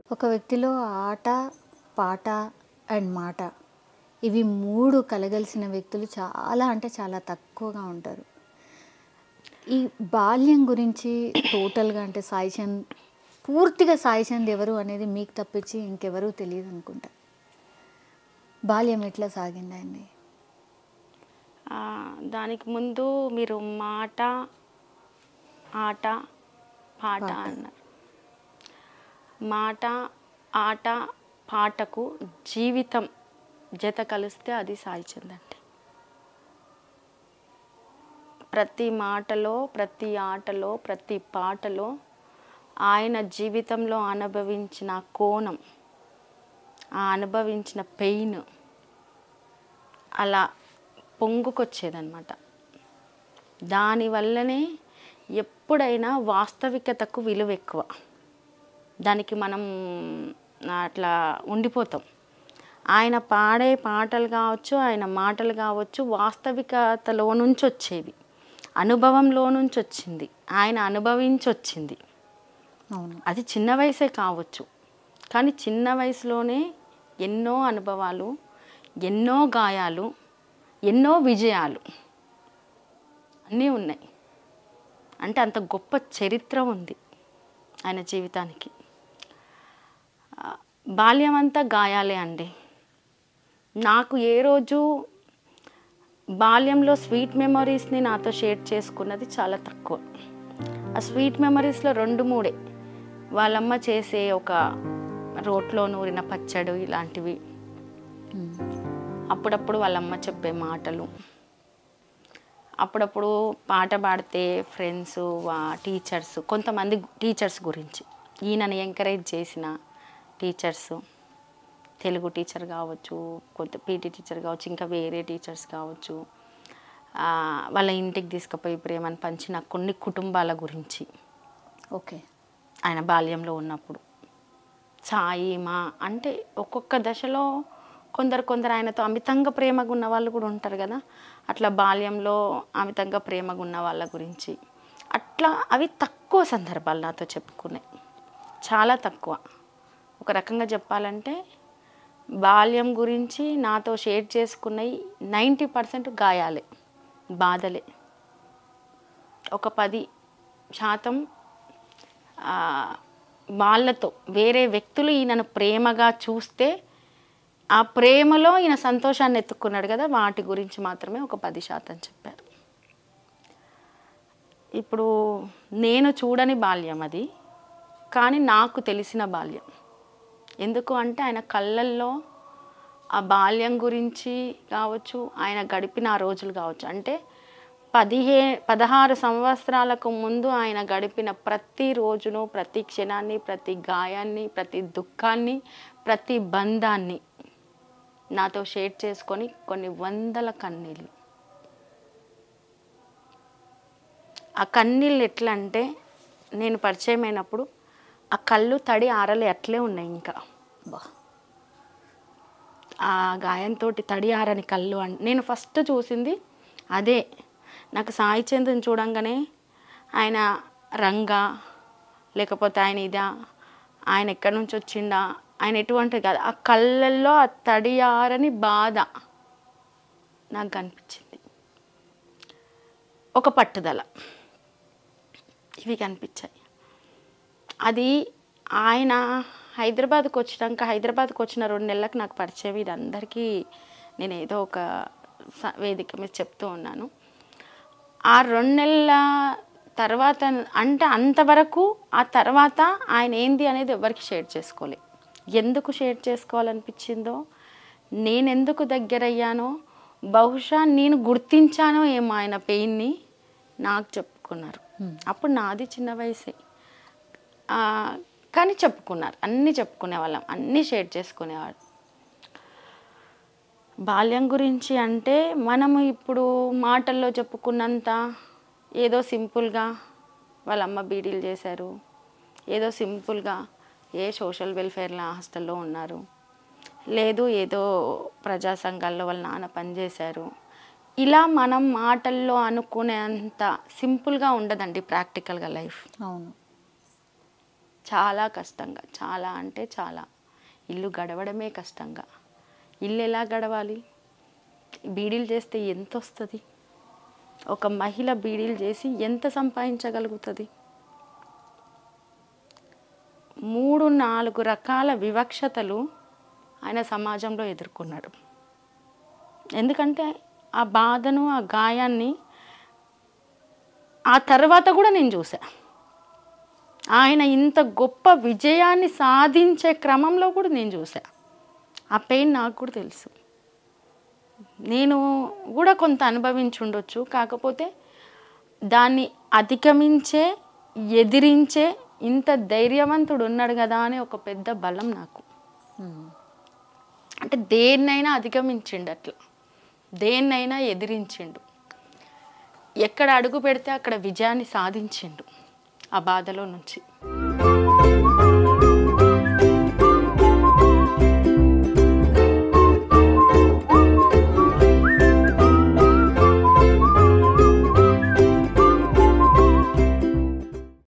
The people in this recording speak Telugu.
ఒక వ్యక్తిలో ఆట పాట అండ్ మాట ఇవి మూడు కలగలిసిన వ్యక్తులు చాలా అంటే చాలా తక్కువగా ఉంటారు ఈ బాల్యం గురించి టోటల్గా అంటే సాయి చంద్ పూర్తిగా సాయి చంద్ ఎవరు అనేది మీకు తప్పించి ఇంకెవరూ తెలియదు అనుకుంటా బాల్యం ఎట్లా సాగిందండి ఆ, దానికి ముందు మీరు మాట ఆట పాట అన్నారు మాట ఆట పాటకు జీవితం జత కలిస్తే అది సాయి చంద్ అండి ప్రతి మాటలో ప్రతి ఆటలో ప్రతి పాటలో ఆయన జీవితంలో అనుభవించిన కోణం ఆ అనుభవించిన పెయిన్ అలా పొంగుకొచ్చేదన్నమాట దానివల్లనే ఎప్పుడైనా వాస్తవికతకు విలువ ఎక్కువ దానికి మనం అట్లా ఉండిపోతాం ఆయన పాడే పాటలు కావచ్చు ఆయన మాటలు కావచ్చు వాస్తవికతలో నుంచి వచ్చేవి అనుభవంలో నుంచి వచ్చింది ఆయన అనుభవించి వచ్చింది అవును అది చిన్న వయసే కావచ్చు కానీ చిన్న వయసులోనే ఎన్నో అనుభవాలు ఎన్నో గాయాలు ఎన్నో విజయాలు అన్నీ ఉన్నాయి అంటే అంత గొప్ప చరిత్ర ఉంది ఆయన జీవితానికి ఆ, బాల్యం అంతా గాయాలే అండి నాకు ఏ రోజు బాల్యంలో స్వీట్ మెమరీస్ని నాతో షేర్ చేసుకున్నది చాలా తక్కువ ఆ స్వీట్ మెమరీస్లో రెండు మూడే వాళ్ళమ్మ చేసే ఒక రోట్లో నూరిన పచ్చడి ఇలాంటివి ఉమ్. అప్పుడప్పుడు వాళ్ళమ్మ చెప్పే మాటలు అప్పుడప్పుడు పాట పాడితే ఫ్రెండ్స్ టీచర్స్ కొంతమంది టీచర్స్ గురించి ఈయనని ఎంకరేజ్ చేసిన టీచర్స్ తెలుగు టీచర్ కావచ్చు కొంత పీటీ టీచర్ కావచ్చు ఇంకా వేరే టీచర్స్ కావచ్చు ఆ, వాళ్ళ ఇంటికి తీసుకుపోయి ప్రేమను పంచిన కొన్ని కుటుంబాల గురించి ఓకే ఆయన బాల్యంలో ఉన్నప్పుడు సాయి మా అంటే ఒక్కొక్క దశలో కొందరు కొందరు ఆయనతో అమితంగా ప్రేమగా ఉన్న వాళ్ళు కూడా ఉంటారు కదా అట్లా బాల్యంలో అమితంగా ప్రేమగా ఉన్న వాళ్ళ గురించి అట్లా అవి తక్కువ సందర్భాలు నాతో చెప్పుకున్నాయి చాలా తక్కువ ఒక రకంగా చెప్పాలంటే బాల్యం గురించి నాతో షేర్ చేసుకున్నవి నైంటీ పర్సెంట్ గాయాలే బాధలే ఒక పది శాతం ఆ, వాళ్ళతో వేరే వ్యక్తులు ఈయనను ప్రేమగా చూస్తే ఆ ప్రేమలో ఈయన సంతోషాన్ని ఎత్తుక్కున్నాడు కదా వాటి గురించి మాత్రమే ఒక పది శాతం చెప్పారు ఇప్పుడు నేను చూడని బాల్యం అది కానీ నాకు తెలిసిన బాల్యం ఎందుకు అంటే ఆయన కళ్ళల్లో ఆ బాల్యం గురించి కావచ్చు ఆయన గడిపిన ఆ రోజులు కావచ్చు అంటే పదిహే పదహారు సంవత్సరాలకు ముందు ఆయన గడిపిన ప్రతి రోజును ప్రతి క్షణాన్ని ప్రతి గాయాన్ని ప్రతి దుఃఖాన్ని ప్రతి బంధాన్ని నాతో షేర్ చేసుకొని కొన్ని వందల కన్నీళ్ళు ఆ కన్నీళ్ళు ఎట్లా అంటే నేను పరిచయం అయినప్పుడు ఆ కళ్ళు తడి ఆరలే అట్లే ఉన్నాయి ఇంకా బా ఆ గాయంతో తడి ఆరని కళ్ళు అన్ నేను ఫస్ట్ చూసింది అదే నాకు సాయి చంద్రని చూడంగానే ఆయన రంగా లేకపోతే ఆయన ఇదా ఆయన ఎక్కడి నుంచి వచ్చిండా ఆయన ఎటువంటిది కాదు ఆ కళ్ళల్లో ఆ తడి ఆరని బాధ నాకు కనిపించింది ఒక పట్టుదల ఇవి కనిపించాయి అది ఆయన హైదరాబాద్కి వచ్చినాక హైదరాబాద్కి వచ్చిన రెండు నెలలకు నాకు పరిచయం ఇది అందరికీ నేను ఏదో ఒక స- వేదిక మీద చెప్తూ ఉన్నాను ఆ రెండు నెలల తర్వాత అంటే అంతవరకు ఆ తర్వాత ఆయన ఏంది అనేది ఎవరికి షేర్ చేసుకోలే ఎందుకు షేర్ చేసుకోవాలనిపించిందో నేను ఎందుకు దగ్గరయ్యానో బహుశా నేను గుర్తించానో ఏమో ఆయన పెయిన్ని నాకు చెప్పుకున్నారు అప్పుడు నాది చిన్న వయసే ఆ, కానీ చెప్పుకున్నారు అన్నీ చెప్పుకునే వాళ్ళం అన్నీ షేర్ చేసుకునేవాడు బాల్యం గురించి అంటే మనము ఇప్పుడు మాటల్లో చెప్పుకున్నంత ఏదో సింపుల్గా వాళ్ళ అమ్మ బీడీలు చేశారు ఏదో సింపుల్గా ఏ సోషల్ వెల్ఫేర్ హాస్టల్లో ఉన్నారు లేదు ఏదో ప్రజా సంఘాల్లో వాళ్ళ నాన్న పనిచేశారు ఇలా మనం మాటల్లో అనుకునేంత సింపుల్గా ఉండదండి ప్రాక్టికల్గా లైఫ్ అవును చాలా కష్టంగా చాలా అంటే చాలా ఇల్లు గడవడమే కష్టంగా ఇల్లు ఎలా గడవాలి బీడీలు చేస్తే ఎంత వస్తుంది ఒక మహిళ బీడీలు చేసి ఎంత సంపాదించగలుగుతుంది మూడు నాలుగు రకాల వివక్షతలు ఆయన సమాజంలో ఎదుర్కొన్నాడు ఎందుకంటే ఆ బాధను ఆ గాయాన్ని ఆ తర్వాత కూడా నేను చూసా ఆయన ఇంత గొప్ప విజయాన్ని సాధించే క్రమంలో కూడా నేను చూసా ఆ పెయిన్ నాకు కూడా తెలుసు నేను కూడా కొంత అనుభవించి ఉండొచ్చు కాకపోతే దాన్ని అధిగమించే ఎదిరించే ఇంత ధైర్యవంతుడు ఉన్నాడు కదా అని ఒక పెద్ద బలం నాకు ఉమ్. అంటే దేన్నైనా అధిగమించిండు అట్లా దేన్నైనా ఎదిరించిండు ఎక్కడ అడుగు పెడితే అక్కడ విజయాన్ని సాధించిండు ఆ బాధలో నుంచి